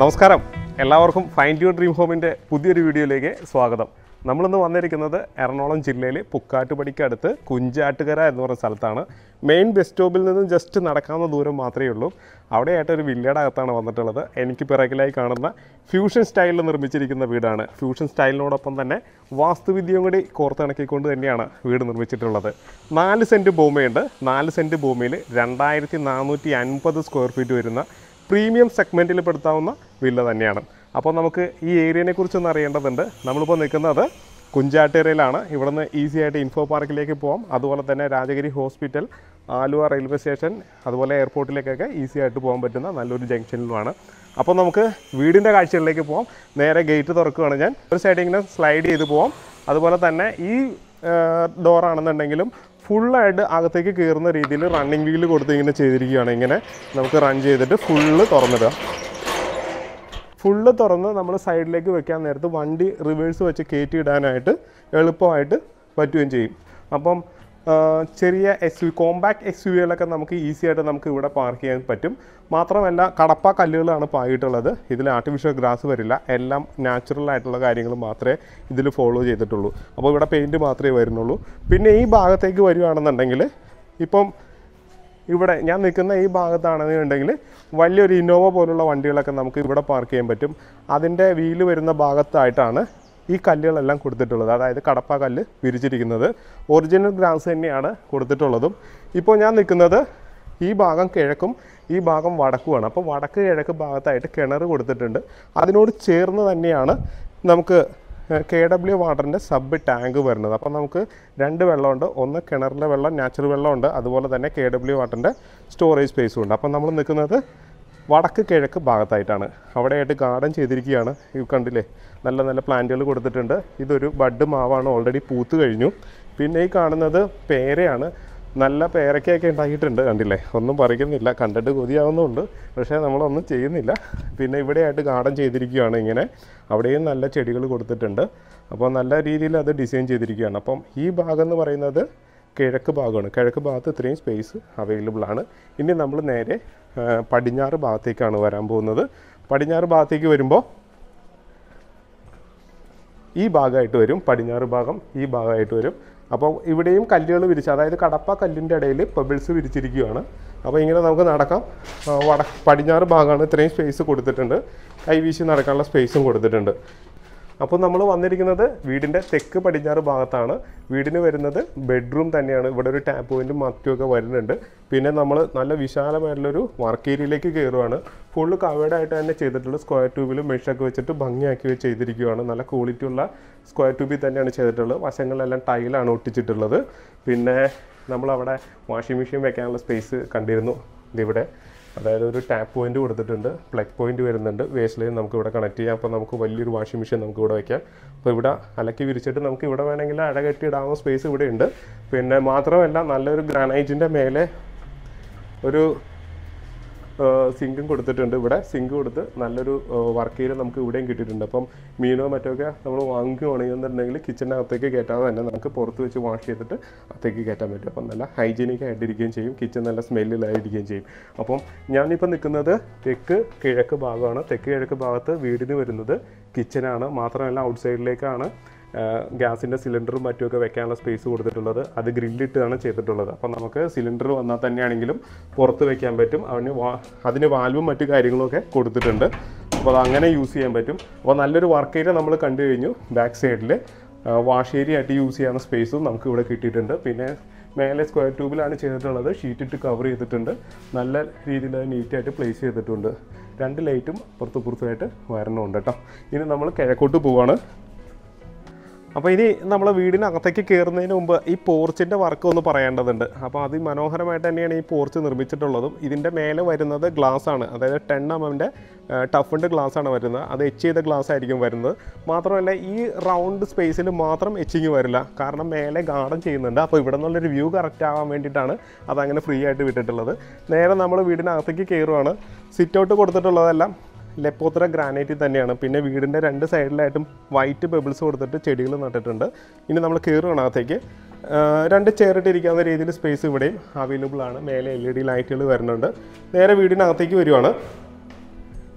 നമസ്കാരം എല്ലാവർക്കും fine U dream ഹോമിൻ്റെ പുതിയൊരു വീഡിയോയിലേക്ക് സ്വാഗതം നമ്മളിന്ന് വന്നിരിക്കുന്നത് എറണാകുളം ജില്ലയിൽ പുക്കാട്ടുപടിക്കടുത്ത് കുഞ്ചാട്ടുകര എന്ന് പറയുന്ന സ്ഥലത്താണ് മെയിൻ ബസ് സ്റ്റോപ്പിൽ നിന്ന് ജസ്റ്റ് നടക്കാവുന്ന ദൂരം മാത്രമേ ഉള്ളൂ അവിടെയായിട്ട് ഒരു വില്ലയുടെ അകത്താണ് വന്നിട്ടുള്ളത് എനിക്ക് പിറകിലായി കാണുന്ന ഫ്യൂഷൻ സ്റ്റൈലിൽ നിർമ്മിച്ചിരിക്കുന്ന വീടാണ് ഫ്യൂഷൻ സ്റ്റൈലിനോടൊപ്പം തന്നെ വാസ്തുവിദ്യയും കൂടി കോർത്തിണക്കിക്കൊണ്ട് തന്നെയാണ് വീട് നിർമ്മിച്ചിട്ടുള്ളത് നാല് സെൻറ്റ് ഭൂമിയുണ്ട് നാല് സെൻറ്റ് ഭൂമിയിൽ രണ്ടായിരത്തി നാനൂറ്റി അൻപത് സ്ക്വയർ ഫീറ്റ് വരുന്ന പ്രീമിയം സെഗ്മെൻറ്റിൽ പെടുത്താവുന്ന വില്ല തന്നെയാണ് അപ്പോൾ നമുക്ക് ഈ ഏരിയനെ കുറിച്ചൊന്ന് അറിയേണ്ടതുണ്ട് നമ്മളിപ്പോൾ നിൽക്കുന്നത് കുഞ്ചാട്ടേരയിലാണ് ഇവിടുന്ന് ഈസി ആയിട്ട് ഇൻഫോ പാർക്കിലേക്ക് പോകാം അതുപോലെ തന്നെ Rajagiri hospital Aluva railway station അതുപോലെ എയർപോർട്ടിലേക്കൊക്കെ ഈസി ആയിട്ട് പോകാൻ പറ്റുന്ന നല്ലൊരു ജംഗ്ഷനിലുമാണ് അപ്പോൾ നമുക്ക് വീടിൻ്റെ കാഴ്ചകളിലേക്ക് പോകാം നേരെ ഗേറ്റ് തുറക്കുകയാണ് ഞാൻ ഒരു സൈഡിൽ ഇങ്ങനെ സ്ലൈഡ് ചെയ്ത് പോകാം അതുപോലെ തന്നെ ഈ ഡോറാണെന്നുണ്ടെങ്കിലും ഫുള്ളായിട്ട് അകത്തേക്ക് കയറുന്ന രീതിയിൽ റണ്ണിങ് വീല് കൊടുത്ത് ഇങ്ങനെ ചെയ്തിരിക്കുകയാണ് ഇങ്ങനെ നമുക്ക് റൺ ചെയ്തിട്ട് ഫുള്ള് തുറന്നിടുക ഫുള്ള് തുറന്ന് നമ്മൾ സൈഡിലേക്ക് വെക്കാൻ നേരത്ത് വണ്ടി റിവേഴ്സ് വെച്ച് കയറ്റി ഇടാനായിട്ട് എളുപ്പമായിട്ട് പറ്റുകയും ചെയ്യും അപ്പം ആ, ചെറിയ S U compact S U വികളൊക്കെ നമുക്ക് ഈസി ആയിട്ട് നമുക്ക് ഇവിടെ പാർക്ക് ചെയ്യാൻ പറ്റും മാത്രമല്ല കടപ്പ കല്ലുകളാണ് പായിട്ടുള്ളത് ഇതിൽ ആർട്ടിഫിഷ്യൽ ഗ്രാസ് വരില്ല എല്ലാം നാച്ചുറൽ ആയിട്ടുള്ള കാര്യങ്ങൾ മാത്രമേ ഇതിൽ ഫോളോ ചെയ്തിട്ടുള്ളൂ അപ്പോൾ ഇവിടെ പെയിൻറ്റ് മാത്രമേ വരുന്നുള്ളൂ പിന്നെ ഈ ഭാഗത്തേക്ക് വരികയാണെന്നുണ്ടെങ്കിൽ ഇപ്പം ഇവിടെ ഞാൻ നിൽക്കുന്ന ഈ ഭാഗത്താണെന്നുണ്ടെങ്കിൽ വലിയൊരു ഇന്നോവ പോലുള്ള വണ്ടികളൊക്കെ നമുക്ക് ഇവിടെ പാർക്ക് ചെയ്യാൻ പറ്റും അതിൻ്റെ വീല് വരുന്ന ഭാഗത്തായിട്ടാണ് ഈ കല്ലുകളെല്ലാം കൊടുത്തിട്ടുള്ളത് അതായത് കടപ്പ കല്ല് വിരിച്ചിരിക്കുന്നത് ഒറിജിനൽ ഗ്രാസ് തന്നെയാണ് കൊടുത്തിട്ടുള്ളതും ഇപ്പോൾ ഞാൻ നിൽക്കുന്നത് ഈ ഭാഗം കിഴക്കും ഈ ഭാഗം വടക്കുമാണ് അപ്പോൾ വടക്ക് കിഴക്ക് ഭാഗത്തായിട്ട് കിണർ കൊടുത്തിട്ടുണ്ട് അതിനോട് ചേർന്ന് തന്നെയാണ് നമുക്ക് കെ ഡബ്ല്യു വാട്ടറിൻ്റെ സബ് ടാങ്ക് വരുന്നത് അപ്പോൾ നമുക്ക് രണ്ട് വെള്ളമുണ്ട് ഒന്ന് കിണറിലെ വെള്ളം നാച്ചുറൽ വെള്ളമുണ്ട് അതുപോലെ തന്നെ കെ ഡബ്ല്യു വാട്ടറിൻ്റെ സ്റ്റോറേജ് സ്പേസും ഉണ്ട് അപ്പോൾ നമ്മൾ നിൽക്കുന്നത് വടക്ക് കിഴക്ക് ഭാഗത്തായിട്ടാണ് അവിടെയായിട്ട് ഗാർഡൻ ചെയ്തിരിക്കുകയാണ് ഈ കണ്ടില്ലേ നല്ല നല്ല പ്ലാന്റുകൾ കൊടുത്തിട്ടുണ്ട് ഇതൊരു ബഡ് മാവാണ് ഓൾറെഡി പൂത്ത് കഴിഞ്ഞു പിന്നെ ഈ കാണുന്നത് പേരയാണ് നല്ല പേരക്കയൊക്കെ ഉണ്ടാക്കിയിട്ടുണ്ട് കണ്ടില്ലേ ഒന്നും പറിക്കുന്നില്ല കണ്ടിട്ട് കൊതിയാവുന്നുണ്ട് പക്ഷേ നമ്മളൊന്നും ചെയ്യുന്നില്ല പിന്നെ ഇവിടെയായിട്ട് ഗാർഡൻ ചെയ്തിരിക്കുകയാണ് ഇങ്ങനെ അവിടെയും നല്ല ചെടികൾ കൊടുത്തിട്ടുണ്ട് അപ്പോൾ നല്ല രീതിയിൽ അത് ഡിസൈൻ ചെയ്തിരിക്കുകയാണ് അപ്പം ഈ ഭാഗം എന്ന് പറയുന്നത് കിഴക്ക് ഭാഗമാണ് കിഴക്ക് ഭാഗത്ത് ഇത്രയും സ്പേസ് അവൈലബിൾ ആണ് ഇനി നമ്മൾ നേരെ ആ, പടിഞ്ഞാറ് ഭാഗത്തേക്കാണ് വരാൻ പോകുന്നത് പടിഞ്ഞാറ് ഭാഗത്തേക്ക് വരുമ്പോൾ ഈ ഭാഗമായിട്ട് വരും പടിഞ്ഞാറ് ഭാഗം ഈ ഭാഗമായിട്ട് വരും അപ്പോൾ ഇവിടെയും കല്ലുകൾ വിരിച്ച് അതായത് കടപ്പ കല്ലിൻ്റെ ഇടയിൽ പെബിൾസ് വിരിച്ചിരിക്കുകയാണ് അപ്പോൾ ഇങ്ങനെ നമുക്ക് നടക്കാം ആ, വട പടിഞ്ഞാറ് ഭാഗമാണ് ഇത്രയും സ്പേസ് കൊടുത്തിട്ടുണ്ട് കൈവീശി നടക്കാനുള്ള സ്പേസും കൊടുത്തിട്ടുണ്ട് അപ്പോൾ നമ്മൾ വന്നിരിക്കുന്നത് വീടിൻ്റെ തെക്ക് പടിഞ്ഞാറ് ഭാഗത്താണ് വീടിന് വരുന്നത് ബെഡ്റൂം തന്നെയാണ് ഇവിടെ ഒരു ടാപ്പ് പോയിന്റും മറ്റുമൊക്കെ വരുന്നുണ്ട് പിന്നെ നമ്മൾ നല്ല വിശാലമായിട്ടുള്ളൊരു വർക്ക് ഏരിയയിലേക്ക് കയറുവാണ് ഫുള്ള് കവേർഡ് ആയിട്ട് തന്നെ ചെയ്തിട്ടുള്ള സ്ക്വയർ ട്യൂബിൽ മെഷൊക്കെ വെച്ചിട്ട് ഭംഗിയാക്കി വെച്ച് ചെയ്തിരിക്കുകയാണ് നല്ല ക്വാളിറ്റി ഉള്ള സ്ക്വയർ ട്യൂബിൽ തന്നെയാണ് ചെയ്തിട്ടുള്ളത് വശങ്ങളിലെല്ലാം ടൈലാണ് ഒട്ടിച്ചിട്ടുള്ളത് പിന്നെ നമ്മളവിടെ വാഷിംഗ് മെഷീൻ വെക്കാനുള്ള സ്പേസ് കണ്ടിരുന്നു ഇതിവിടെ അതായത് ഒരു ടാപ്പ് പോയിന്റ് കൊടുത്തിട്ടുണ്ട് പ്ലഗ് പോയിന്റ് വരുന്നുണ്ട് വേസ്റ്റ് ലൈൻ നമുക്ക് ഇവിടെ കണക്ട് ചെയ്യാം അപ്പോൾ നമുക്ക് വലിയൊരു വാഷിംഗ് മെഷീൻ നമുക്ക് ഇവിടെ വയ്ക്കാം അപ്പോൾ ഇവിടെ അലക്കി വിരിച്ചിട്ട് നമുക്ക് ഇവിടെ വേണമെങ്കിൽ അഴ കെട്ടി ഇടാവുന്ന സ്പേസ് ഇവിടെ ഉണ്ട് പിന്നെ മാത്രമല്ല നല്ലൊരു ഗ്രാനൈറ്റിൻ്റെ മേലെ ഒരു സിങ്കും കൊടുത്തിട്ടുണ്ട് ഇവിടെ സിങ്ക് കൊടുത്ത് നല്ലൊരു വർക്ക് ഏരിയ നമുക്ക് ഇവിടെയും കിട്ടിയിട്ടുണ്ട് അപ്പം മീനോ മറ്റോ നമ്മൾ വാങ്ങിക്കുകയാണെന്നുണ്ടെങ്കിൽ കിച്ചണിനകത്തേക്ക് കയറ്റാതെ തന്നെ നമുക്ക് പുറത്ത് വെച്ച് വാഷ് ചെയ്തിട്ട് അകത്തേക്ക് കയറ്റാൻ പറ്റും അപ്പം നല്ല ഹൈജീനിക് ആയിട്ടിരിക്കുകയും ചെയ്യും കിച്ചൺ നല്ല സ്മെല്ലിലായിരിക്കുകയും ചെയ്യും അപ്പം ഞാനിപ്പോൾ നിൽക്കുന്നത് തെക്ക് കിഴക്ക് ഭാഗമാണ് തെക്ക് കിഴക്ക് ഭാഗത്ത് വീടിന് വരുന്നത് കിച്ചനാണ് മാത്രമല്ല ഔട്ട് സൈഡിലേക്കാണ് ഗ്യാസിൻ്റെ സിലിണ്ടറും മറ്റുമൊക്കെ വെക്കാനുള്ള സ്പേസ് കൊടുത്തിട്ടുള്ളത് അത് ഗ്രില്ലിട്ടാണ് ചെയ്തിട്ടുള്ളത് അപ്പം നമുക്ക് സിലിണ്ടർ വന്നാൽ തന്നെയാണെങ്കിലും പുറത്ത് വെക്കാൻ പറ്റും അതിന് വാ അതിന് വാൽവും മറ്റു കാര്യങ്ങളൊക്കെ കൊടുത്തിട്ടുണ്ട് അപ്പോൾ അത് അങ്ങനെ യൂസ് ചെയ്യാൻ പറ്റും അപ്പോൾ നല്ലൊരു വർക്ക് ഏരിയ നമ്മൾ കണ്ടു കഴിഞ്ഞു ബാക്ക് സൈഡിൽ വാഷ് ഏരിയ ആയിട്ട് യൂസ് ചെയ്യാവുന്ന സ്പേസും നമുക്ക് ഇവിടെ കിട്ടിയിട്ടുണ്ട് പിന്നെ മേലെ സ്ക്വയർ ട്യൂബിലാണ് ചെയ്തിട്ടുള്ളത് ഷീറ്റ് ഇട്ട് കവർ ചെയ്തിട്ടുണ്ട് നല്ല രീതിയിൽ അത് നീറ്റായിട്ട് പ്ലേസ് ചെയ്തിട്ടുണ്ട് രണ്ട് ലൈറ്റും പുറത്ത് പുറത്തായിട്ട് വരണമുണ്ട് കേട്ടോ ഇനി നമ്മൾ കിഴക്കോട്ട് പോവാണ് അപ്പോൾ ഇനി നമ്മൾ വീടിനകത്തേക്ക് കയറുന്നതിന് മുമ്പ് ഈ പോർച്ചിൻ്റെ വർക്ക് ഒന്ന് പറയേണ്ടതുണ്ട് അപ്പോൾ അതിമനോഹരമായിട്ട് തന്നെയാണ് ഈ പോർച്ച് നിർമ്മിച്ചിട്ടുള്ളതും ഇതിൻ്റെ മേലെ വരുന്നത് ഗ്ലാസ് ആണ് അതായത് ടെൻ എം എമ്മിൻ്റെ ടഫിൻ്റെ ഗ്ലാസ് ആണ് വരുന്നത് അത് എച്ച് ചെയ്ത ഗ്ലാസ് ആയിരിക്കും വരുന്നത് മാത്രമല്ല ഈ റൗണ്ട് സ്പേസിൽ മാത്രം എച്ചിങ് വരില്ല കാരണം മേലെ ഗാർഡൻ ചെയ്യുന്നുണ്ട് അപ്പോൾ ഇവിടെ നിന്നുള്ളൊരു വ്യൂ കറക്റ്റ് ആവാൻ വേണ്ടിയിട്ടാണ് അതങ്ങനെ ഫ്രീ ആയിട്ട് വിട്ടിട്ടുള്ളത് നേരെ നമ്മൾ വീടിനകത്തേക്ക് കയറുവാണ് സിറ്റ് ഔട്ട് കൊടുത്തിട്ടുള്ളതെല്ലാം ലെപ്പോത്ര ഗ്രാനൈറ്റിൽ തന്നെയാണ് പിന്നെ വീടിൻ്റെ രണ്ട് സൈഡിലായിട്ടും വൈറ്റ് ബബിൾസ് കൊടുത്തിട്ട് ചെടികൾ നട്ടിട്ടുണ്ട് ഇനി നമ്മൾ കയറുകയാണ് അകത്തേക്ക് ആ, രണ്ട് ചെയറിട്ടിരിക്കാവുന്ന രീതിയിൽ സ്പേസ് ഇവിടെയും അവൈലബിൾ ആണ് മേലെ എൽ ഇ ഡി ലൈറ്റുകൾ വരുന്നുണ്ട് നേരെ വീടിനകത്തേക്ക് വരുവാണ്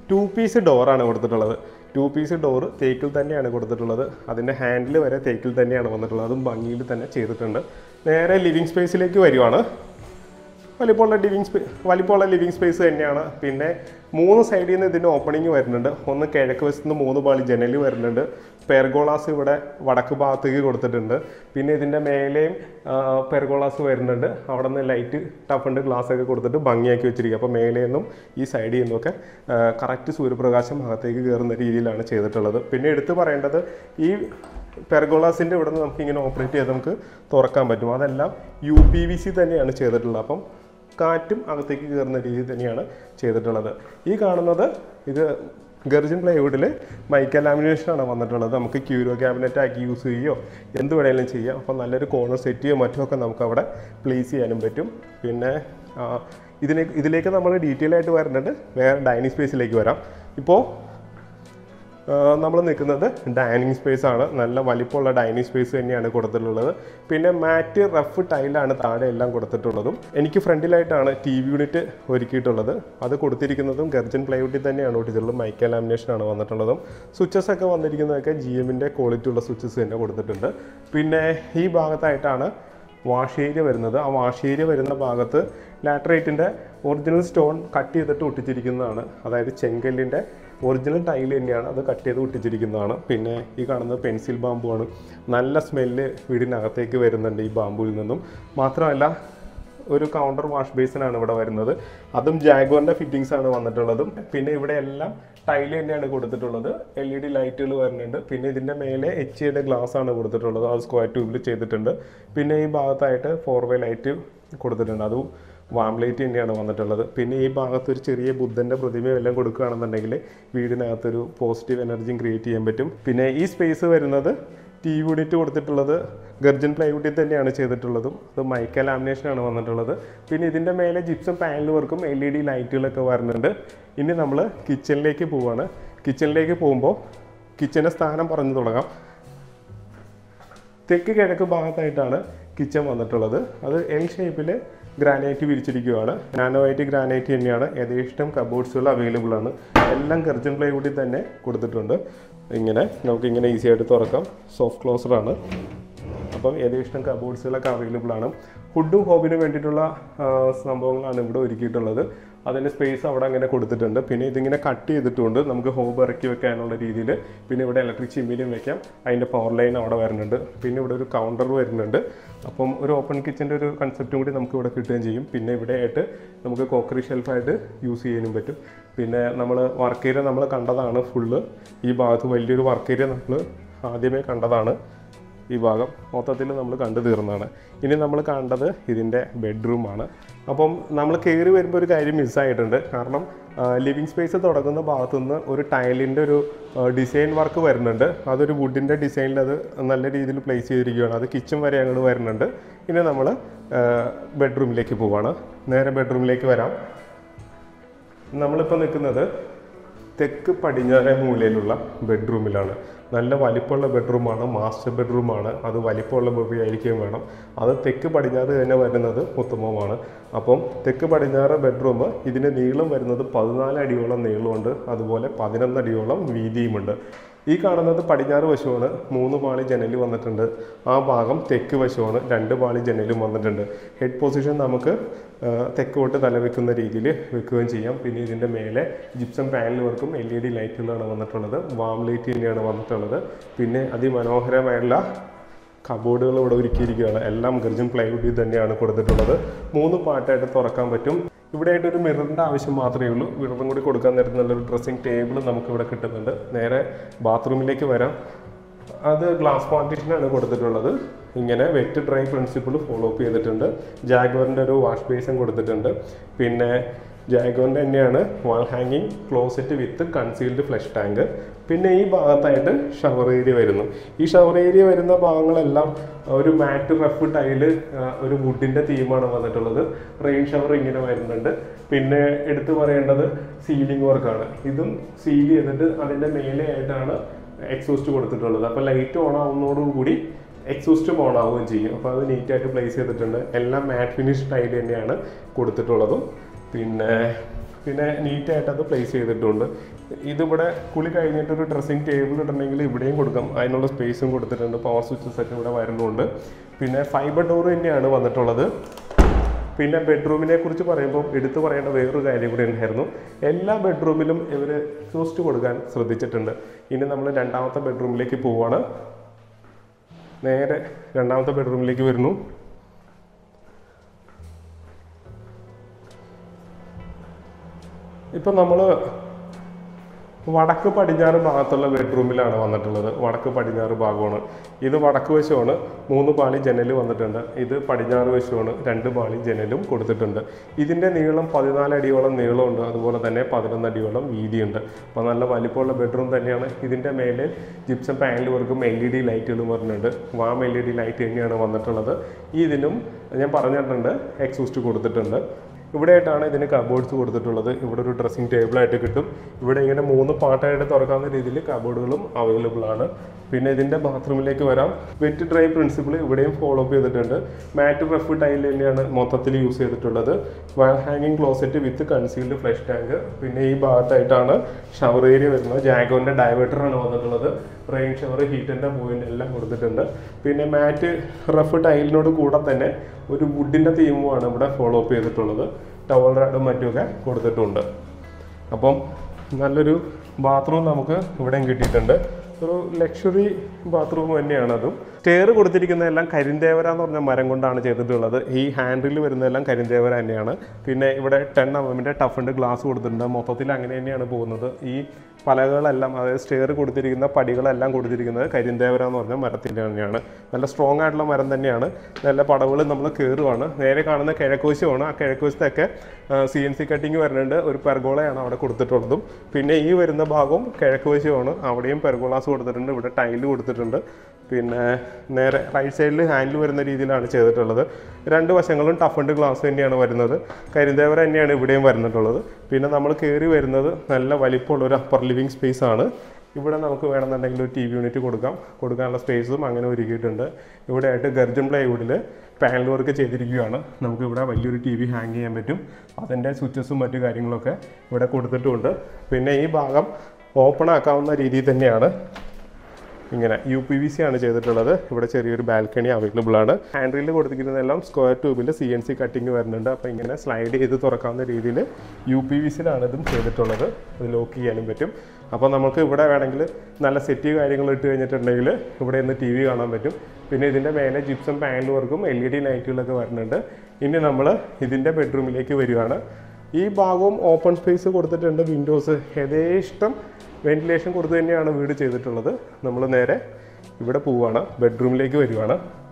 ടു പീസ് ഡോറാണ് കൊടുത്തിട്ടുള്ളത് ടു പീസ് ഡോറ് തേക്കിൽ തന്നെയാണ് കൊടുത്തിട്ടുള്ളത് അതിൻ്റെ ഹാൻഡിൽ വരെ തേക്കിൽ തന്നെയാണ് വന്നിട്ടുള്ളത് അതും ഭംഗിയിൽ തന്നെ ചെയ്തിട്ടുണ്ട് നേരെ ലിവിങ് സ്പേസിലേക്ക് വരുവാണ് വലിപ്പമുള്ള ലിവിങ് സ്പേ വലിപ്പമുള്ള ലിവിങ് സ്പേസ് തന്നെയാണ് പിന്നെ മൂന്ന് സൈഡിൽ നിന്ന് ഇതിൻ്റെ ഓപ്പണിംഗ് വരുന്നുണ്ട് ഒന്ന് കിഴക്ക് വശത്ത് നിന്ന് മൂന്ന് പാളി ജനൽ വരുന്നുണ്ട് പെർഗോളാസ് ഇവിടെ വടക്ക് ഭാഗത്തേക്ക് കൊടുത്തിട്ടുണ്ട് പിന്നെ ഇതിൻ്റെ മേലെയും പെർഗോളാസ് വരുന്നുണ്ട് അവിടെ നിന്ന് ലൈറ്റ് ടഫണ്ട് ഗ്ലാസ് ഒക്കെ കൊടുത്തിട്ട് ഭംഗിയാക്കി വെച്ചിരിക്കുക അപ്പോൾ മേലെ നിന്നും ഈ സൈഡിൽ നിന്നൊക്കെ കറക്റ്റ് സൂര്യപ്രകാശം അകത്തേക്ക് കയറുന്ന രീതിയിലാണ് ചെയ്തിട്ടുള്ളത് പിന്നെ എടുത്തു പറയേണ്ടത് ഈ പെർഗോളാസിൻ്റെ ഇവിടെ നിന്ന് നമുക്ക് ഇങ്ങനെ ഓപ്പറേറ്റ് ചെയ്ത് നമുക്ക് തുറക്കാൻ പറ്റും അതെല്ലാം യു പി വി സി തന്നെയാണ് ചെയ്തിട്ടുള്ളത് അപ്പം കാറ്റും അകത്തേക്ക് കയറുന്ന രീതിയിൽ തന്നെയാണ് ചെയ്തിട്ടുള്ളത് ഈ കാണുന്നത് ഇത് ഗർജൻ പ്ലൈവുഡിൽ മൈക്ക ലാമിനേഷനാണ് വന്നിട്ടുള്ളത് നമുക്ക് ക്യൂരോ ക്യാബിനറ്റ് ആക്കി യൂസ് ചെയ്യുകയോ എന്ത് വേണമെങ്കിലും ചെയ്യാം അപ്പോൾ നല്ലൊരു കോർണർ സെറ്റ് ചെയ്യുകയോ മറ്റുമൊക്കെ നമുക്ക് അവിടെ പ്ലേസ് ചെയ്യാനും പറ്റും പിന്നെ ആ, ഇതിനെ ഇതിലേക്ക് നമ്മൾ ഡീറ്റെയിൽ ആയിട്ട് വരുന്നുണ്ട് വേറെ ഡൈനിങ് സ്പേസിലേക്ക് വരാം ഇപ്പോൾ നമ്മൾ നിൽക്കുന്നത് ഡൈനിങ് സ്പേസ് ആണ് നല്ല വലിപ്പമുള്ള ഡൈനിങ് സ്പേസ് തന്നെയാണ് കൊടുത്തിട്ടുള്ളത് പിന്നെ മാറ്റ് റഫ് ടൈലാണ് താഴെ എല്ലാം കൊടുത്തിട്ടുള്ളതും എനിക്ക് ഫ്രണ്ടിലായിട്ടാണ് ടി വി യൂണിറ്റ് ഒരുക്കിയിട്ടുള്ളത് അത് കൊടുത്തിരിക്കുന്നതും ഗർജൻ പ്ലൈവുഡിൽ തന്നെയാണ് ഒട്ടിച്ചിട്ടുള്ളത് മൈക്ക ലാമിനേഷൻ ആണ് വന്നിട്ടുള്ളതും സ്വിച്ചസ് ഒക്കെ വന്നിരിക്കുന്നതൊക്കെ ജി എമ്മിൻ്റെ ക്വാളിറ്റി ഉള്ള സ്വിച്ചസ് തന്നെ കൊടുത്തിട്ടുണ്ട് പിന്നെ ഈ ഭാഗത്തായിട്ടാണ് വാഷ് ഏരിയ വരുന്നത് ആ വാഷ് ഏരിയ വരുന്ന ഭാഗത്ത് ലാറ്ററേറ്റിൻ്റെ ഒറിജിനൽ സ്റ്റോൺ കട്ട് ചെയ്തിട്ട് ഒട്ടിച്ചിരിക്കുന്നതാണ് അതായത് ചെങ്കല്ലിൻ്റെ ഒറിജിനൽ ടൈൽ തന്നെയാണ് അത് കട്ട് ചെയ്ത് ഒട്ടിച്ചിരിക്കുന്നതാണ് പിന്നെ ഈ കാണുന്നത് പെൻസിൽ ബാമ്പു ആണ് നല്ല സ്മെല്ല് വീടിനകത്തേക്ക് വരുന്നുണ്ട് ഈ ബാമ്പുവിൽ നിന്നും മാത്രമല്ല ഒരു കൗണ്ടർ വാഷ് ബേസിനാണ് ഇവിടെ വരുന്നത് അതും ജാഗ്വറിൻ്റെ ഫിറ്റിങ്സ് ആണ് വന്നിട്ടുള്ളതും പിന്നെ ഇവിടെ എല്ലാം ടൈല് തന്നെയാണ് കൊടുത്തിട്ടുള്ളത് എൽ ഇ ഡി ലൈറ്റുകൾ വരുന്നുണ്ട് പിന്നെ ഇതിൻ്റെ മേലെ എച്ച് ഐയുടെ ഗ്ലാസ് ആണ് കൊടുത്തിട്ടുള്ളത് അത് സ്ക്വയർ ട്യൂബിൽ ചെയ്തിട്ടുണ്ട് പിന്നെ ഈ ഭാഗത്തായിട്ട് ഫോർ വേ ലൈറ്റ് കൊടുത്തിട്ടുണ്ട് അതും വാം ലൈറ്റ് തന്നെയാണ് വന്നിട്ടുള്ളത് പിന്നെ ഈ ഭാഗത്ത് ഒരു ചെറിയ ബുദ്ധൻ്റെ പ്രതിമയും എല്ലാം കൊടുക്കുകയാണെന്നുണ്ടെങ്കിൽ വീടിനകത്തൊരു പോസിറ്റീവ് എനർജിയും ക്രിയേറ്റ് ചെയ്യാൻ പറ്റും പിന്നെ ഈ സ്പേസ് വരുന്നത് ടി വി യൂണിറ്റ് കൊടുത്തിട്ടുള്ളത് ഗർജൻ പ്ലൈവുഡിൽ തന്നെയാണ് ചെയ്തിട്ടുള്ളതും അത് മൈക്ക ലാമിനേഷനാണ് വന്നിട്ടുള്ളത് പിന്നെ ഇതിൻ്റെ മേലെ ജിപ്സം പാനൽ വർക്കും എൽ ഇ ഡി ലൈറ്റുകളൊക്കെ വരുന്നുണ്ട് ഇനി നമ്മൾ കിച്ചണിലേക്ക് പോവാണ് കിച്ചണിലേക്ക് പോകുമ്പോൾ കിച്ചൻ്റെ സ്ഥാനം പറഞ്ഞു തുടങ്ങാം തെക്ക് കിഴക്ക് ഭാഗത്തായിട്ടാണ് കിച്ചൺ വന്നിട്ടുള്ളത് അത് എൽ ഷേപ്പിൽ ഗ്രാനൈറ്റ് വിരിച്ചിരിക്കുകയാണ് നാനോ വൈറ്റ് ഗ്രാനൈറ്റ് തന്നെയാണ് യഥേഷ്ടം കബോർഡ്സുകൾ അവൈലബിൾ ആണ് എല്ലാം കർജൻ പ്ലൈവുഡിൽ തന്നെ കൊടുത്തിട്ടുണ്ട് ഇങ്ങനെ നമുക്ക് ഇങ്ങനെ ഈസി ആയിട്ട് തുറക്കാം സോഫ്റ്റ് ക്ലോസറാണ് അപ്പം യഥേഷ്ടം കബോർഡ്സുകളൊക്കെ അവൈലബിൾ ആണ് ഫുഡും ഹോബിനും വേണ്ടിയിട്ടുള്ള ആ, സംഭവങ്ങളാണ് ഇവിടെ ഒരുക്കിയിട്ടുള്ളത് അതിൻ്റെ സ്പേസ് അവിടെ അങ്ങനെ കൊടുത്തിട്ടുണ്ട് പിന്നെ ഇതിങ്ങനെ കട്ട് ചെയ്തിട്ടുണ്ട് നമുക്ക് ഹോബ് ഇറക്കി വെക്കാനുള്ള രീതിയിൽ പിന്നെ ഇവിടെ ഇലക്ട്രിക് ചിമ്മിനും വെക്കാം അതിൻ്റെ പവർ ലൈൻ അവിടെ വരുന്നുണ്ട് പിന്നെ ഇവിടെ ഒരു കൗണ്ടർ വരുന്നുണ്ട് അപ്പം ഒരു ഓപ്പൺ കിച്ചൻ്റെ ഒരു കൺസെപ്റ്റും കൂടി നമുക്ക് ഇവിടെ കിട്ടുകയും ചെയ്യും പിന്നെ ഇവിടെ ആയിട്ട് നമുക്ക് കോക്കറി ഷെൽഫായിട്ട് യൂസ് ചെയ്യാനും പറ്റും പിന്നെ നമ്മൾ വർക്ക് ഏരിയ നമ്മൾ കണ്ടതാണ് ഫുള്ള് ഈ ഭാഗത്ത് വലിയൊരു വർക്ക് ഏരിയ നമ്മൾ ആദ്യമേ കണ്ടതാണ് ഈ ഭാഗം മൊത്തത്തിൽ നമ്മൾ കണ്ടു തീർന്നതാണ് ഇനി നമ്മൾ കണ്ടത് ഇതിൻ്റെ ബെഡ്റൂമാണ് അപ്പം നമ്മൾ കയറി വരുമ്പോൾ ഒരു കാര്യം മിസ്സായിട്ടുണ്ട് കാരണം ലിവിങ് സ്പേസ് തുടങ്ങുന്ന ഭാഗത്തുനിന്ന് ഒരു ടൈലിൻ്റെ ഒരു ഡിസൈൻ വർക്ക് വരുന്നുണ്ട് അതൊരു വുഡിൻ്റെ ഡിസൈനിൽ അത് നല്ല രീതിയിൽ പ്ലേസ് ചെയ്തിരിക്കുകയാണ് അത് കിച്ചൺ വരെ അങ്ങോട്ട് വരുന്നുണ്ട് ഇനി നമ്മൾ ബെഡ്റൂമിലേക്ക് പോവാണ് നേരെ ബെഡ്റൂമിലേക്ക് വരാം നമ്മളിപ്പോൾ നിൽക്കുന്നത് തെക്ക് പടിഞ്ഞാറേ മൂലയിലുള്ള ബെഡ്റൂമിലാണ് നല്ല വലിപ്പമുള്ള ബെഡ്റൂമാണ് മാസ്റ്റർ ബെഡ്റൂമാണ് അത് വലിപ്പമുള്ള മുറിയായിരിക്കുകയും വേണം അത് തെക്ക് പടിഞ്ഞാറ് തന്നെ വരുന്നത് ഉത്തമമാണ് അപ്പം തെക്ക് പടിഞ്ഞാറ് ബെഡ്റൂം ഇതിന് നീളം വരുന്നത് പതിനാല് അടിയോളം നീളമുണ്ട് അതുപോലെ പതിനൊന്ന് അടിയോളം വീതിയുമുണ്ട് ഈ കാണുന്നത് പടിഞ്ഞാറ് വശമാണ് മൂന്ന് പാളി ജനൽ വന്നിട്ടുണ്ട് ആ ഭാഗം തെക്ക് വശമാണ് രണ്ട് പാളി ജനലും വന്നിട്ടുണ്ട് ഹെഡ് പൊസിഷൻ നമുക്ക് ആ, തെക്കോട്ട് തലവെക്കുന്ന രീതിയിൽ വെക്കുകയും ചെയ്യാം പിന്നെ ഇതിൻ്റെ മേലെ ജിപ്സം പാനൽ വർക്കും എൽ ഇ ഡി ലൈറ്റുകളാണ് വന്നിട്ടുള്ളത് വാം ലൈറ്റ് തന്നെയാണ് വന്നിട്ടുള്ളത് പിന്നെ അതിമനോഹരമായുള്ള കബോർഡുകൾ ഇവിടെ ഒരുക്കിയിരിക്കുകയാണ് എല്ലാം ഗർജൻ പ്ലൈവുഡിൽ തന്നെയാണ് കൊടുത്തിട്ടുള്ളത് മൂന്ന് പാട്ടായിട്ട് തുറക്കാൻ പറ്റും ഇവിടെ ആയിട്ട് ഒരു മിററിൻ്റെ ആവശ്യം മാത്രമേ ഉള്ളൂ മിററും കൂടി കൊടുക്കാൻ നേരത്തെ നല്ലൊരു ഡ്രസ്സിംഗ് ടേബിൾ നമുക്ക് ഇവിടെ കിട്ടുന്നുണ്ട് നേരെ ബാത്റൂമിലേക്ക് വരാം അത് ഗ്ലാസ് പാർട്ടീഷനാണ് കൊടുത്തിട്ടുള്ളത് ഇങ്ങനെ wet dry principle follow up ചെയ്തിട്ടുണ്ട് ജാഗ്വറിൻ്റെ ഒരു വാഷ് ബേസും കൊടുത്തിട്ടുണ്ട് പിന്നെ ജാഗ്വറിൻ്റെ തന്നെയാണ് വാൾ ഹാങ്ങിങ് closet with concealed flush tank പിന്നെ ഈ ഭാഗത്തായിട്ട് ഷവർ ഏരിയ വരുന്നു ഈ ഷവർ ഏരിയ വരുന്ന ഭാഗങ്ങളെല്ലാം ഒരു മാറ്റ് റഫ് ടൈല് ഒരു വുഡിൻ്റെ തീമാണ് വന്നിട്ടുള്ളത് റെയിൻ ഷവർ ഇങ്ങനെ വരുന്നുണ്ട് പിന്നെ എടുത്തു പറയേണ്ടത് സീലിംഗ് വർക്കാണ് ഇതും സീൽ ചെയ്തിട്ട് അതിൻ്റെ മേലെ ആയിട്ടാണ് എക്സോസ്റ്റ് കൊടുത്തിട്ടുള്ളത് അപ്പോൾ ലൈറ്റ് ഓൺ ആവുന്നതോടുകൂടി എക്സോസ്റ്റും ഓൺ ആവുകയും ചെയ്യും അപ്പോൾ അത് നീറ്റായിട്ട് പ്ലേസ് ചെയ്തിട്ടുണ്ട് എല്ലാം മാറ്റ് ഫിനിഷ് ടൈൽ തന്നെയാണ് കൊടുത്തിട്ടുള്ളതും പിന്നെ പിന്നെ നീറ്റായിട്ട് അത് പ്ലേസ് ചെയ്തിട്ടുണ്ട് ഇതിവിടെ കുളി കഴിഞ്ഞിട്ട് ഒരു ഡ്രസ്സിങ് ടേബിൾ ഇടണമെങ്കിൽ ഇവിടെയും കൊടുക്കാം അതിനുള്ള സ്പേസും കൊടുത്തിട്ടുണ്ട് പവർ സ്വിച്ചസ് ഒക്കെ ഇവിടെ വരുന്നുണ്ട് പിന്നെ ഫൈബർ ഡോർ തന്നെയാണ് വന്നിട്ടുള്ളത് പിന്നെ ബെഡ്റൂമിനെ കുറിച്ച് പറയുമ്പോൾ എടുത്തു പറയേണ്ട വേറൊരു കാര്യം കൂടി ഉണ്ടായിരുന്നു എല്ലാ ബെഡ്റൂമിലും ഇവർ എക്സോസ്റ്റ് കൊടുക്കാൻ ശ്രദ്ധിച്ചിട്ടുണ്ട് ഇനി നമ്മൾ രണ്ടാമത്തെ ബെഡ്റൂമിലേക്ക് പോവാണ് നേരെ രണ്ടാമത്തെ ബെഡ്റൂമിലേക്ക് വരുന്നു ഇപ്പം നമ്മൾ വടക്ക് പടിഞ്ഞാറ് ഭാഗത്തുള്ള ബെഡ്റൂമിലാണ് വന്നിട്ടുള്ളത് വടക്ക് പടിഞ്ഞാറ് ഭാഗമാണ് ഇത് വടക്ക് വശമാണ് മൂന്ന് പാളി ജനൽ വന്നിട്ടുണ്ട് ഇത് പടിഞ്ഞാറ് വശമാണ് രണ്ട് പാളി ജനലും കൊടുത്തിട്ടുണ്ട് ഇതിൻ്റെ നീളം പതിനാല് അടിയോളം നീളമുണ്ട് അതുപോലെ തന്നെ പതിനൊന്ന് അടിയോളം വീതിയുണ്ട് അപ്പോൾ നല്ല വലിപ്പമുള്ള ബെഡ്റൂം തന്നെയാണ് ഇതിൻ്റെ മേലെ ജിപ്സം പാനൽ വർക്കും എൽ ഇ ഡി ലൈറ്റുകളും വരുന്നുണ്ട് warm L E D light തന്നെയാണ് വന്നിട്ടുള്ളത് ഇതിനും ഞാൻ പറഞ്ഞിട്ടുണ്ട് എക്സൂസ്റ്റ് കൊടുത്തിട്ടുണ്ട് ഇവിടെയായിട്ടാണ് ഇതിന് കബോർഡ്സ് കൊടുത്തിട്ടുള്ളത് ഇവിടെ ഒരു ഡ്രസ്സിംഗ് ടേബിളായിട്ട് കിട്ടും ഇവിടെ ഇങ്ങനെ മൂന്ന് പാട്ടായിട്ട് തുറക്കാവുന്ന രീതിയിൽ കബോർഡുകളും അവൈലബിൾ ആണ് പിന്നെ ഇതിൻ്റെ ബാത്റൂമിലേക്ക് വരാം വെറ്റ് ഡ്രൈ പ്രിൻസിപ്പിൾ ഇവിടെയും ഫോളോ അപ്പ് ചെയ്തിട്ടുണ്ട് മാറ്റ് റഫ് ടൈൽ തന്നെയാണ് മൊത്തത്തിൽ യൂസ് ചെയ്തിട്ടുള്ളത് വാൾ ഹാങ്ങിങ് closet with concealed flush tank പിന്നെ ഈ ഭാഗത്തായിട്ടാണ് ഷവർ ഏരിയ വരുന്നത് ജാഗോൻ്റെ ഡൈവേർട്ടറാണ് വന്നിട്ടുള്ളത് റെയിൻ ഷവർ ഹീറ്റിൻ്റെ പോയിന്റ് എല്ലാം കൊടുത്തിട്ടുണ്ട് പിന്നെ മാറ്റ് റഫ് ടൈലിനോട് കൂടെ തന്നെ ഒരു വുഡിൻ്റെ തീമുമാണ് ഇവിടെ ഫോളോ അപ്പ് ചെയ്തിട്ടുള്ളത് ടവൽ റാഡും മറ്റുമൊക്കെ കൊടുത്തിട്ടുണ്ട് അപ്പം നല്ലൊരു ബാത്റൂം നമുക്ക് ഇവിടെയും കിട്ടിയിട്ടുണ്ട് ഒരു ലക്ഷറി ബാത്റൂം തന്നെയാണ് അതും സ്റ്റെയർ കൊടുത്തിരിക്കുന്നതെല്ലാം കരിന്തേവര എന്ന് പറഞ്ഞ മരം കൊണ്ടാണ് ചെയ്തിട്ടുള്ളത് ഈ ഹാൻഡിൽ വരുന്നതെല്ലാം കരിന്തേവര തന്നെയാണ് പിന്നെ ഇവിടെ ടെൻ എം എമ്മിൻ്റെ ടഫിൻ്റെ ഗ്ലാസ് കൊടുത്തിട്ടുണ്ട് മൊത്തത്തിൽ അങ്ങനെ തന്നെയാണ് പോകുന്നത് ഈ പലകളെല്ലാം അതായത് സ്റ്റെയർ കൊടുത്തിരിക്കുന്ന പടികളെല്ലാം കൊടുത്തിരിക്കുന്നത് കരിന്തേവര എന്ന് പറഞ്ഞ മരത്തിൻ്റെ തന്നെയാണ് നല്ല സ്ട്രോങ് ആയിട്ടുള്ള മരം തന്നെയാണ് നല്ല പടവുകൾ നമ്മൾ കയറുവാണ് നേരെ കാണുന്ന കിഴക്കുവശമാണ് ആ കിഴക്കുവശത്തൊക്കെ സി എൻ സി കട്ടിങ് വരുന്നുണ്ട് ഒരു പെർഗോളയാണ് അവിടെ കൊടുത്തിട്ടുള്ളതും പിന്നെ ഈ വരുന്ന ഭാഗവും കിഴക്കുവശമാണ് അവിടെയും പെർഗോളാസ് കൊടുത്തിട്ടുണ്ട് ഇവിടെ ടൈല് കൊടുത്തിട്ടുണ്ട് പിന്നെ നേരെ റൈറ്റ് സൈഡിൽ ഹാൻഡിൽ വരുന്ന രീതിയിലാണ് ചെയ്തിട്ടുള്ളത് രണ്ട് വശങ്ങളും ടഫ് ആൻഡ് ഗ്ലാസ് തന്നെയാണ് വരുന്നത് കരിന്തേവര തന്നെയാണ് ഇവിടെയും വരുന്നിട്ടുള്ളത് പിന്നെ നമ്മൾ കയറി വരുന്നത് നല്ല വലിപ്പമുള്ള ഒരു അപ്പർ ലിവിങ് സ്പേസ് ആണ് ഇവിടെ നമുക്ക് വേണമെന്നുണ്ടെങ്കിൽ ഒരു ടി വി യൂണിറ്റ് കൊടുക്കാം കൊടുക്കാനുള്ള സ്പേസും അങ്ങനെ ഒരുക്കിയിട്ടുണ്ട് ഇവിടെ ആയിട്ട് ഗർജൻ പ്ലൈവുഡിൽ പാനൽ വർക്ക് ചെയ്തിരിക്കുകയാണ് നമുക്ക് ഇവിടെ വലിയൊരു ടി വി ഹാങ് ചെയ്യാൻ പറ്റും അതിൻ്റെ സ്വിച്ചസും മറ്റു കാര്യങ്ങളൊക്കെ ഇവിടെ കൊടുത്തിട്ടുമുണ്ട് പിന്നെ ഈ ഭാഗം ഓപ്പൺ ആക്കാവുന്ന രീതിയിൽ തന്നെയാണ് ഇങ്ങനെ യു പി വി സി ആണ് ചെയ്തിട്ടുള്ളത് ഇവിടെ ചെറിയൊരു ബാൽക്കണി അവൈലബിൾ ആണ് ഹാൻഡിൽ കൊടുത്തിരിക്കുന്നതെല്ലാം സ്ക്വയർ ട്യൂബിൽ സി എൻ സി കട്ടിങ് വരുന്നുണ്ട് അപ്പോൾ ഇങ്ങനെ സ്ലൈഡ് ചെയ്ത് തുറക്കാവുന്ന രീതിയിൽ യു പി വി സിയിലാണ് ഇതും ചെയ്തിട്ടുള്ളത് അത് ലോക്ക് ചെയ്യാനും പറ്റും അപ്പോൾ നമുക്ക് ഇവിടെ വേണമെങ്കിൽ നല്ല സെറ്റ് കാര്യങ്ങൾ ഇട്ട് കഴിഞ്ഞിട്ടുണ്ടെങ്കിൽ ഇവിടെ നിന്ന് ടി വി കാണാൻ പറ്റും പിന്നെ ഇതിൻ്റെ മേലെ ജിപ്സം പാനൽ വർക്കും എൽ ഇ ഡി ലൈറ്റുകളൊക്കെ വരുന്നുണ്ട് ഇനി നമ്മൾ ഇതിൻ്റെ ബെഡ്റൂമിലേക്ക് വരികയാണ് ഈ ഭാഗവും ഓപ്പൺ സ്പേസ് കൊടുത്തിട്ടുണ്ട് വിൻഡോസ് യഥേഷ്ടം വെന്റിലേഷൻ കൊടുത്ത് തന്നെയാണ് വീട് ചെയ്തിട്ടുള്ളത് നമ്മൾ നേരെ ഇവിടെ പോവുകയാണ് ബെഡ്റൂമിലേക്ക് വരികയാണ്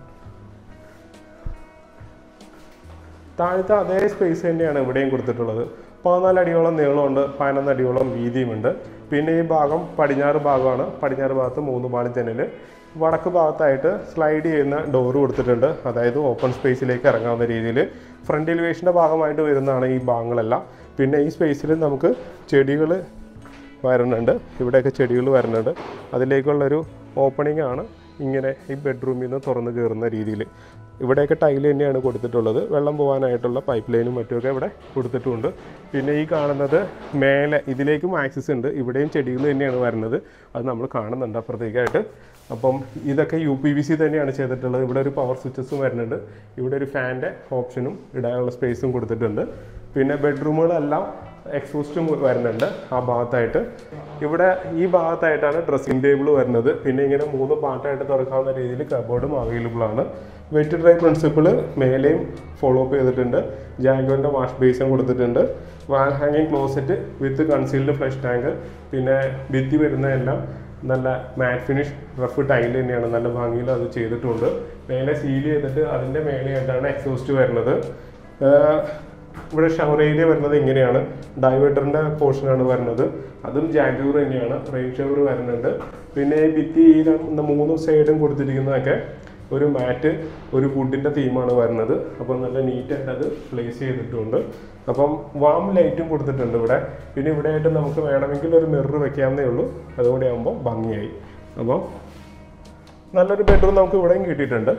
താഴത്തെ അതേ സ്പേസ് തന്നെയാണ് ഇവിടെയും കൊടുത്തിട്ടുള്ളത് പതിനാല് അടിയോളം നീളമുണ്ട് പതിനൊന്ന് അടിയോളം വീതിയുമുണ്ട് പിന്നെ ഈ ഭാഗം പടിഞ്ഞാറ് ഭാഗമാണ് പടിഞ്ഞാറ് ഭാഗത്ത് മൂന്ന് പാളി ജനൽ വടക്ക് ഭാഗത്തായിട്ട് സ്ലൈഡ് ചെയ്യുന്ന ഡോറ് കൊടുത്തിട്ടുണ്ട് അതായത് ഓപ്പൺ സ്പേസിലേക്ക് ഇറങ്ങാവുന്ന രീതിയിൽ ഫ്രണ്ട് എലിവേഷൻ്റെ ഭാഗമായിട്ട് വരുന്നതാണ് ഈ ഭാഗങ്ങളെല്ലാം പിന്നെ ഈ സ്പേസിൽ നമുക്ക് ചെടികൾ വരുന്നുണ്ട് ഇവിടെയൊക്കെ ചെടികൾ വരുന്നുണ്ട് അതിലേക്കുള്ളൊരു ഓപ്പണിംഗ് ആണ് ഇങ്ങനെ ഈ ബെഡ്റൂമിൽ നിന്ന് തുറന്ന് കയറുന്ന രീതിയിൽ ഇവിടെയൊക്കെ ടൈൽ തന്നെയാണ് കൊടുത്തിട്ടുള്ളത് വെള്ളം പോകാനായിട്ടുള്ള പൈപ്പ് ലൈനും മറ്റുമൊക്കെ ഇവിടെ കൊടുത്തിട്ടുമുണ്ട് പിന്നെ ഈ കാണുന്നത് മേലെ ഇതിലേക്കും ആക്സസ് ഉണ്ട് ഇവിടെയും ചെടികൾ തന്നെയാണ് വരുന്നത് അത് നമ്മൾ കാണുന്നുണ്ട് അപ്പുറത്തേക്കായിട്ട് അപ്പം ഇതൊക്കെ യു പി വി സി തന്നെയാണ് ചെയ്തിട്ടുള്ളത് ഇവിടെ ഒരു പവർ സ്വിച്ചസും വരുന്നുണ്ട് ഇവിടെ ഒരു ഫാൻ്റെ ഓപ്ഷനും ഇടാനുള്ള സ്പേസും കൊടുത്തിട്ടുണ്ട് പിന്നെ ബെഡ്റൂമുകളെല്ലാം എക്സോസ്റ്റും വരുന്നുണ്ട് ആ ഭാഗത്തായിട്ട് ഇവിടെ ഈ ഭാഗത്തായിട്ടാണ് ഡ്രസ്സിംഗ് ടേബിൾ വരുന്നത് പിന്നെ ഇങ്ങനെ മൂന്ന് പാർട്ടായിട്ട് തുറക്കാവുന്ന രീതിയിൽ കബോർഡും അവൈലബിൾ ആണ് വെറ്റ് ഡ്രൈ പ്രിൻസിപ്പിൾ മേലെയും ഫോളോ അപ്പ് ചെയ്തിട്ടുണ്ട് ജാഗോൻ്റെ വാഷ് ബേസും കൊടുത്തിട്ടുണ്ട് വാൾ ഹാങ്ങിങ് closet with concealed flush tank പിന്നെ ഭിത്തി വരുന്നതെല്ലാം നല്ല മാറ്റ് ഫിനിഷ് റഫ് ടൈൽ തന്നെയാണ് നല്ല ഭംഗിയിൽ അത് ചെയ്തിട്ടുണ്ട് മേലെ സീൽ ചെയ്തിട്ട് അതിൻ്റെ മേലെയായിട്ടാണ് എക്സോസ്റ്റ് വരുന്നത് ആഹ് ഇവിടെ ഷവർ ഏരിയ വരുന്നത് ഇങ്ങനെയാണ് ഡൈവേർട്ടറിന്റെ പോർഷനാണ് വരുന്നത് അതും ജാഗ്യൂർ തന്നെയാണ് റെയിൻ ഷവർ വരുന്നുണ്ട് പിന്നെ ഈ ഭിത്തി ഈ രണ്ട് മൂന്ന് സൈഡും കൊടുത്തിരിക്കുന്നതൊക്കെ ഒരു മാറ്റ് ഒരു വുഡിന്റെ തീമാണ് വരുന്നത് അപ്പം നല്ല നീറ്റായിട്ട് അത് പ്ലേസ് ചെയ്തിട്ടുണ്ട് അപ്പം വാം ലൈറ്റും കൊടുത്തിട്ടുണ്ട് ഇവിടെ പിന്നെ ഇവിടെ ആയിട്ട് നമുക്ക് വേണമെങ്കിൽ ഒരു മിറർ വെക്കാവുന്നേ ഉള്ളൂ അതുകൂടെ ആകുമ്പോൾ ഭംഗിയായി അപ്പം നല്ലൊരു ബെഡ്റൂം നമുക്ക് ഇവിടെയും കിട്ടിയിട്ടുണ്ട്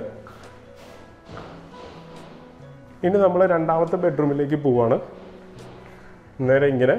ഇനി നമ്മൾ രണ്ടാമത്തെ ബെഡ്റൂമിലേക്ക് പോവാണ് നേരെ ഇങ്ങനെ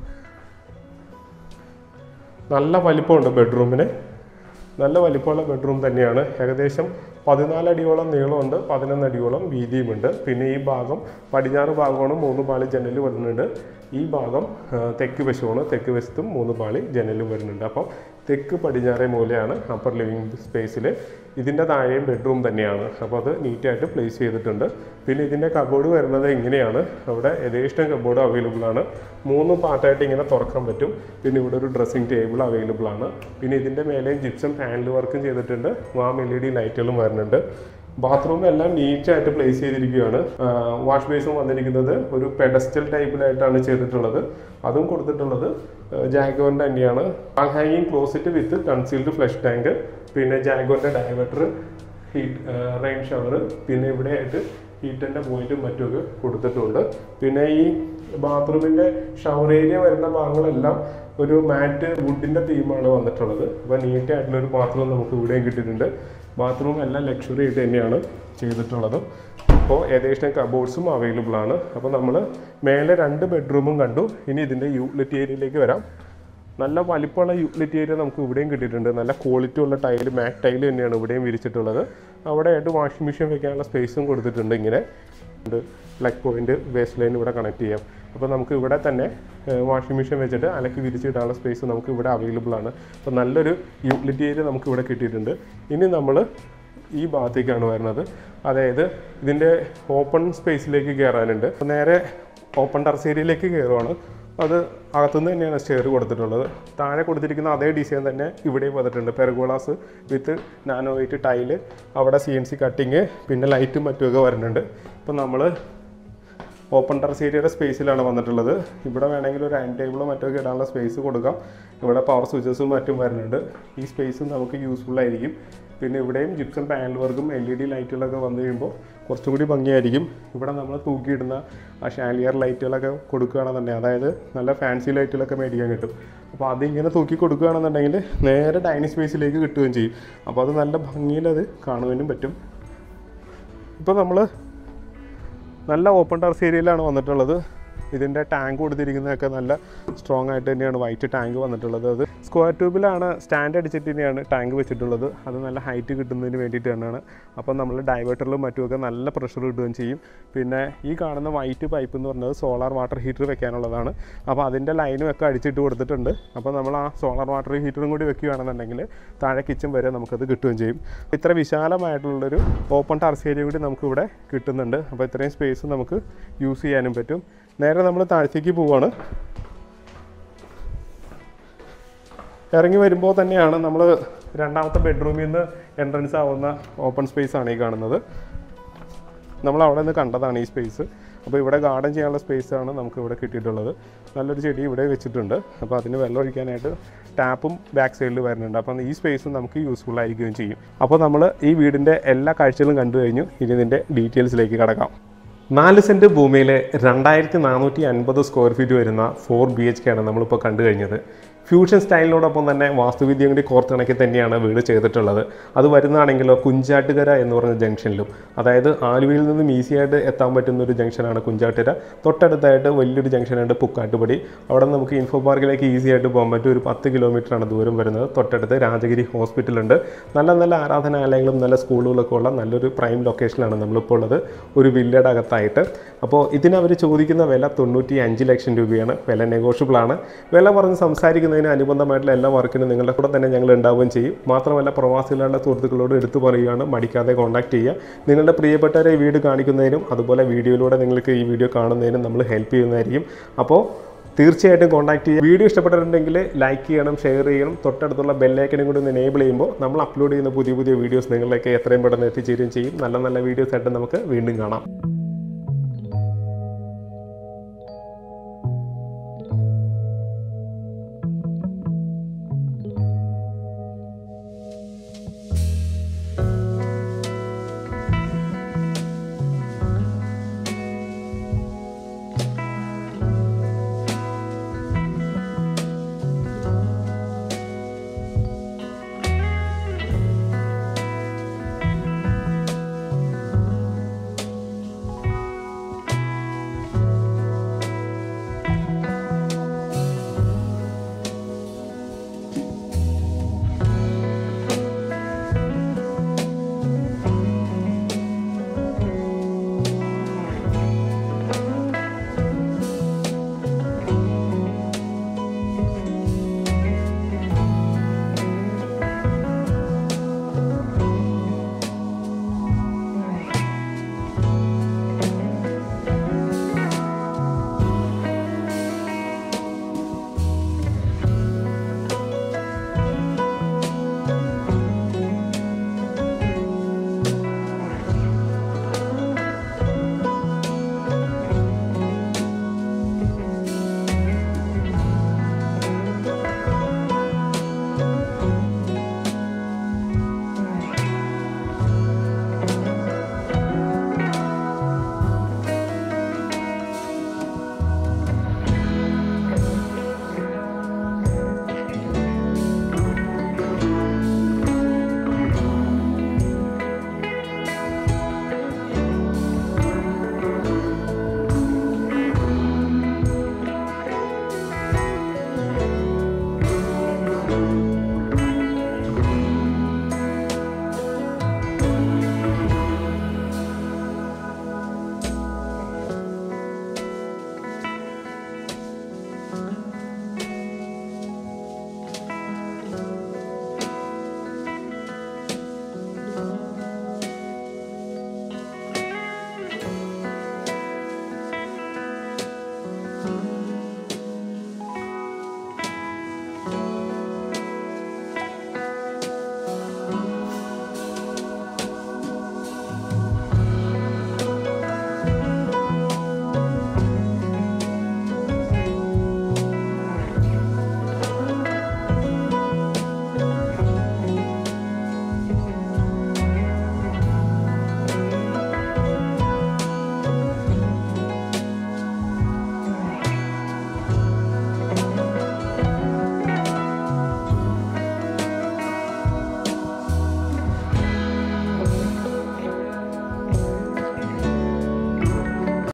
നല്ല വലിപ്പമുണ്ട് ബെഡ്റൂമിന് നല്ല വലിപ്പമുള്ള ബെഡ്റൂം തന്നെയാണ് ഏകദേശം പതിനാല് അടിയോളം നീളമുണ്ട് പതിനൊന്ന് അടിയോളം വീതിയുമുണ്ട് പിന്നെ ഈ ഭാഗം പടിഞ്ഞാറ് ഭാഗമാണ് മൂന്ന് പാളി ജനൽ വരുന്നുണ്ട് ഈ ഭാഗം ആ, തെക്ക് വശമാണ് തെക്ക് വശത്തും മൂന്ന് പാളി ജനലും വരുന്നുണ്ട് അപ്പം തെക്ക് പടിഞ്ഞാറേ മൂലയാണ് അപ്പർ ലിവിങ് സ്പേസിൽ ഇതിൻ്റെ താഴെയും ബെഡ്റൂം തന്നെയാണ് അപ്പോൾ അത് നീറ്റായിട്ട് പ്ലേസ് ചെയ്തിട്ടുണ്ട് പിന്നെ ഇതിൻ്റെ കബോർഡ് വരുന്നത് ഇങ്ങനെയാണ് അവിടെ യഥേഷ്ടം കബോർഡ് അവൈലബിൾ ആണ് മൂന്ന് പാർട്ടായിട്ട് ഇങ്ങനെ തുറക്കാൻ പറ്റും പിന്നെ ഇവിടെ ഒരു ഡ്രസ്സിംഗ് ടേബിൾ അവൈലബിൾ ആണ് പിന്നെ ഇതിൻ്റെ മേലെയും ജിപ്സം പാനൽ വർക്കും ചെയ്തിട്ടുണ്ട് വാം എൽ ഇ ഡി ലൈറ്റുകളും വരുന്നുണ്ട് ബാത്റൂം എല്ലാം നീറ്റായിട്ട് പ്ലേസ് ചെയ്തിരിക്കുകയാണ് വാഷ് ബേസും വന്നിരിക്കുന്നത് ഒരു പെഡസ്റ്റൽ ടൈപ്പിലായിട്ടാണ് ചെയ്തിട്ടുള്ളത് അതും കൊടുത്തിട്ടുള്ളത് ജാഗോറിൻ്റെ തന്നെയാണ് വാൾ ഹാങ്ങിങ് closet with concealed flush tank പിന്നെ ജാഗോറിൻ്റെ ഡയവേറ്റർ ഹീറ്റ് റെയിൻ ഷവർ പിന്നെ ഇവിടെ ആയിട്ട് ഹീറ്ററിൻ്റെ പോയിന്റും മറ്റുമൊക്കെ കൊടുത്തിട്ടുണ്ട് പിന്നെ ഈ ബാത്റൂമിൻ്റെ ഷവർ ഏരിയ വരുന്ന ഭാഗങ്ങളെല്ലാം ഒരു മാറ്റ് വുഡിൻ്റെ തീമാണ് വന്നിട്ടുള്ളത് അപ്പോൾ നീറ്റായിട്ടുള്ള ഒരു ബാത്റൂം നമുക്ക് ഇവിടെയും കിട്ടിയിട്ടുണ്ട് ബാത്റൂം എല്ലാം ലക്ഷറി ആയിട്ട് തന്നെയാണ് ചെയ്തിട്ടുള്ളത് അപ്പോൾ ഏകദേശം കബോർഡ്സും അവൈലബിൾ ആണ് അപ്പോൾ നമ്മൾ മേലെ രണ്ട് ബെഡ്റൂമും കണ്ടു ഇനി ഇതിൻ്റെ യൂട്ടിലിറ്റി ഏരിയയിലേക്ക് വരാം നല്ല വലിപ്പമുള്ള യൂട്ടിലിറ്റി ഏരിയ നമുക്ക് ഇവിടെയും കിട്ടിയിട്ടുണ്ട് നല്ല ക്വാളിറ്റി ഉള്ള ടൈല് മാറ്റ് ടൈല് തന്നെയാണ് ഇവിടെയും വിരിച്ചിട്ടുള്ളത് അവിടെ ആയിട്ട് വാഷിംഗ് മെഷീൻ വെക്കാനുള്ള സ്പേസും കൊടുത്തിട്ടുണ്ട് ഇങ്ങനെ പ്ലഗ് പോയിന്റ് വേസ്റ്റ് ലൈൻ ഇവിടെ കണക്ട് ചെയ്യാം അപ്പോൾ നമുക്ക് ഇവിടെ തന്നെ വാഷിംഗ് മെഷീൻ വെച്ചിട്ട് അലക്കി വിരിച്ചിടാനുള്ള സ്പേസ് നമുക്ക് ഇവിടെ അവൈലബിൾ ആണ് അപ്പോൾ നല്ലൊരു യൂട്ടിലിറ്റി ഏരിയ നമുക്ക് ഇവിടെ കിട്ടിയിട്ടുണ്ട് ഇനി നമ്മൾ ഈ ഭാഗത്തേക്കാണ് വരുന്നത് അതായത് ഇതിൻ്റെ ഓപ്പൺ സ്പേസിലേക്ക് കയറാനുണ്ട് അപ്പോൾ നേരെ ഓപ്പൺ ടെറസ് ഏരിയയിലേക്ക് കയറുവാണ് അത് അകത്തുനിന്ന് തന്നെയാണ് സ്റ്റെയർ കൊടുത്തിട്ടുള്ളത് താഴെ കൊടുത്തിരിക്കുന്ന അതേ ഡിസൈൻ തന്നെ ഇവിടെയും വന്നിട്ടുണ്ട് pergolas with nano white tile അവിടെ സി എൻ സി കട്ടിങ് പിന്നെ ലൈറ്റും മറ്റുമൊക്കെ വരുന്നുണ്ട് അപ്പോൾ നമ്മൾ ഓപ്പൺ ടെറസ് ഏരിയയുടെ സ്പേസിലാണ് വന്നിട്ടുള്ളത് ഇവിടെ വേണമെങ്കിൽ ഒരു അയൺ ടേബിളോ മറ്റൊക്കെ ഇടാനുള്ള സ്പേസ് കൊടുക്കാം ഇവിടെ പവർ സ്വിച്ചസും മറ്റും വരുന്നുണ്ട് ഈ സ്പേസും നമുക്ക് യൂസ്ഫുൾ ആയിരിക്കും പിന്നെ ഇവിടെയും ജിപ്സം പാനൽ വർക്കും എൽ ഇ ഡി ലൈറ്റുകളൊക്കെ വന്നു കഴിയുമ്പോൾ കുറച്ചും കൂടി ഭംഗിയായിരിക്കും ഇവിടെ നമ്മൾ തൂക്കിയിടുന്ന ആ ഷാലിയർ ലൈറ്റുകളൊക്കെ കൊടുക്കുകയാണെന്നുണ്ടെങ്കിൽ അതായത് നല്ല ഫാൻസി ലൈറ്റുകളൊക്കെ മേടിക്കാൻ കിട്ടും അപ്പോൾ അതിങ്ങനെ തൂക്കി കൊടുക്കുകയാണെന്നുണ്ടെങ്കിൽ നേരെ ഡൈനിങ് സ്പേസിലേക്ക് കിട്ടുകയും ചെയ്യും അപ്പോൾ അത് നല്ല ഭംഗിയിൽ അത് കാണുവാനും പറ്റും ഇപ്പോൾ നമ്മൾ നല്ല ഓപ്പൺ ടെറസ് ഏരിയയിലാണ് വന്നിട്ടുള്ളത് ഇതിൻ്റെ ടാങ്ക് കൊടുത്തിരിക്കുന്നതൊക്കെ നല്ല സ്ട്രോങ് ആയിട്ട് തന്നെയാണ് വൈറ്റ് ടാങ്ക് വന്നിട്ടുള്ളത് അത് സ്ക്വയർ ട്യൂബിലാണ് സ്റ്റാൻഡ് അടിച്ചിട്ട് തന്നെയാണ് ടാങ്ക് വെച്ചിട്ടുള്ളത് അത് നല്ല ഹൈറ്റ് കിട്ടുന്നതിന് വേണ്ടിയിട്ട് തന്നെയാണ് അപ്പോൾ നമ്മൾ ഡൈവേർട്ടറിലും മറ്റുമൊക്കെ നല്ല പ്രഷർ കിട്ടുകയും ചെയ്യും പിന്നെ ഈ കാണുന്ന വൈറ്റ് പൈപ്പ് എന്ന് പറയുന്നത് സോളാർ വാട്ടർ ഹീറ്റർ വെക്കാനുള്ളതാണ് അപ്പോൾ അതിൻ്റെ ലൈനും ഒക്കെ അടിച്ചിട്ട് കൊടുത്തിട്ടുണ്ട് അപ്പോൾ നമ്മൾ ആ സോളാർ വാട്ടർ ഹീറ്ററും കൂടി വെക്കുകയാണെന്നുണ്ടെങ്കിൽ താഴെ കിച്ചൺ വരെ നമുക്കത് കിട്ടുകയും ചെയ്യും ഇത്ര വിശാലമായിട്ടുള്ളൊരു ഓപ്പൺ ടെറസ് ഏരിയ കൂടി നമുക്കിവിടെ കിട്ടുന്നുണ്ട് അപ്പോൾ ഇത്രയും സ്പേസ് നമുക്ക് യൂസ് ചെയ്യാനും പറ്റും നേരെ നമ്മൾ താഴത്തേക്ക് പോവാണ് ഇറങ്ങി വരുമ്പോൾ തന്നെയാണ് നമ്മൾ രണ്ടാമത്തെ ബെഡ്റൂമിൽ നിന്ന് എൻട്രൻസ് ആവുന്ന ഓപ്പൺ സ്പേസ് ആണ് ഈ കാണുന്നത് നമ്മൾ അവിടെ നിന്ന് കണ്ടതാണ് ഈ സ്പേസ് അപ്പോൾ ഇവിടെ ഗാർഡൻ ചെയ്യാനുള്ള സ്പേസാണ് നമുക്ക് ഇവിടെ കിട്ടിയിട്ടുള്ളത് നല്ലൊരു ചെടി ഇവിടെ വെച്ചിട്ടുണ്ട് അപ്പോൾ അതിന് വെള്ളം ഒഴിക്കാനായിട്ട് ടാപ്പും ബാക്ക് സൈഡിൽ വരുന്നുണ്ട് അപ്പം ഈ സ്പേസും നമുക്ക് യൂസ്ഫുൾ ആയിരിക്കുകയും ചെയ്യും അപ്പോൾ നമ്മൾ ഈ വീടിൻ്റെ എല്ലാ കാഴ്ചകളും കണ്ടു കഴിഞ്ഞു ഇനി ഇതിൻ്റെ ഡീറ്റെയിൽസിലേക്ക് കടക്കാം നാല് സെൻറ്റ് ഭൂമിയിൽ രണ്ടായിരത്തി നാനൂറ്റി അൻപത് സ്ക്വയർ ഫീറ്റ് വരുന്ന ഫോർ ബി എച്ച് കെ ആണ് നമ്മളിപ്പോൾ കണ്ടു കഴിഞ്ഞത് ഫ്യൂഷൻ സ്റ്റൈലിനോടൊപ്പം തന്നെ വാസ്തുവിദ്യയും കൂടി കോർത്തിണക്കി തന്നെയാണ് വീട് ചെയ്തിട്ടുള്ളത് അത് വരുന്നതാണെങ്കിലോ കുഞ്ചാട്ടുകര എന്ന് പറഞ്ഞ ജംഗ്ഷനിലും അതായത് ആലുവയിൽ നിന്നും ഈസി ആയിട്ട് എത്താൻ പറ്റുന്ന ഒരു ജംഗ്ഷനാണ് കുഞ്ചാട്ടുകര തൊട്ടടുത്തായിട്ട് വലിയൊരു ജംഗ്ഷനുണ്ട് പുക്കാട്ടുപടി അവിടെ നിന്ന് നമുക്ക് ഇൻഫോ പാർക്കിലേക്ക് ഈസി ആയിട്ട് പോകാൻ പറ്റും ഒരു പത്ത് കിലോമീറ്ററാണ് ദൂരം വരുന്നത് തൊട്ടടുത്ത് രാജഗിരി ഹോസ്പിറ്റലുണ്ട് നല്ല നല്ല ആരാധനാലയങ്ങളും നല്ല സ്കൂളുകളൊക്കെ ഉള്ള നല്ലൊരു പ്രൈം ലൊക്കേഷനിലാണ് നമ്മളിപ്പോൾ ഉള്ളത് ഒരു വില്ലയുടെ അകത്തായിട്ട് അപ്പോൾ ഇതിന് അവർ ചോദിക്കുന്ന വില തൊണ്ണൂറ്റി അഞ്ച് ലക്ഷം രൂപയാണ് വില നെഗോഷ്യബിൾ ആണ് വില പറഞ്ഞ് സംസാരിക്കുന്നതിന് അനുബന്ധമായിട്ടുള്ള എല്ലാ വർക്കിനും നിങ്ങളുടെ കൂടെ തന്നെ ഞങ്ങൾ ഉണ്ടാവുകയും ചെയ്യും മാത്രമല്ല പ്രവാസികളുടെ സുഹൃത്തുക്കളോട് എടുത്തു പറയുകയാണ് മടിക്കാതെ കോൺടാക്ട് ചെയ്യുക നിങ്ങളുടെ പ്രിയപ്പെട്ടവരെ ഈ വീട് കാണിക്കുന്നതിനും അതുപോലെ വീഡിയോയിലൂടെ നിങ്ങൾക്ക് ഈ വീഡിയോ കാണുന്നതിനും നമ്മൾ ഹെൽപ്പ് ചെയ്യുന്നതായിരിക്കും അപ്പോൾ തീർച്ചയായിട്ടും കോൺടാക്ട് ചെയ്യുക വീഡിയോ ഇഷ്ടപ്പെട്ടിട്ടുണ്ടെങ്കിൽ ലൈക്ക് ചെയ്യണം ഷെയർ ചെയ്യണം തൊട്ടടുത്തുള്ള ബെല്ലൈക്കനും കൂടി ഒന്ന് എനേബിൾ ചെയ്യുമ്പോൾ നമ്മൾ അപ്ലോഡ് ചെയ്യുന്ന പുതിയ പുതിയ വീഡിയോസ് നിങ്ങളിലേക്ക് എത്രയും പെട്ടെന്ന് എത്തിച്ചേരുകയും ചെയ്യും നല്ല നല്ല വീഡിയോസ് ആയിട്ട് നമുക്ക് വീണ്ടും കാണാം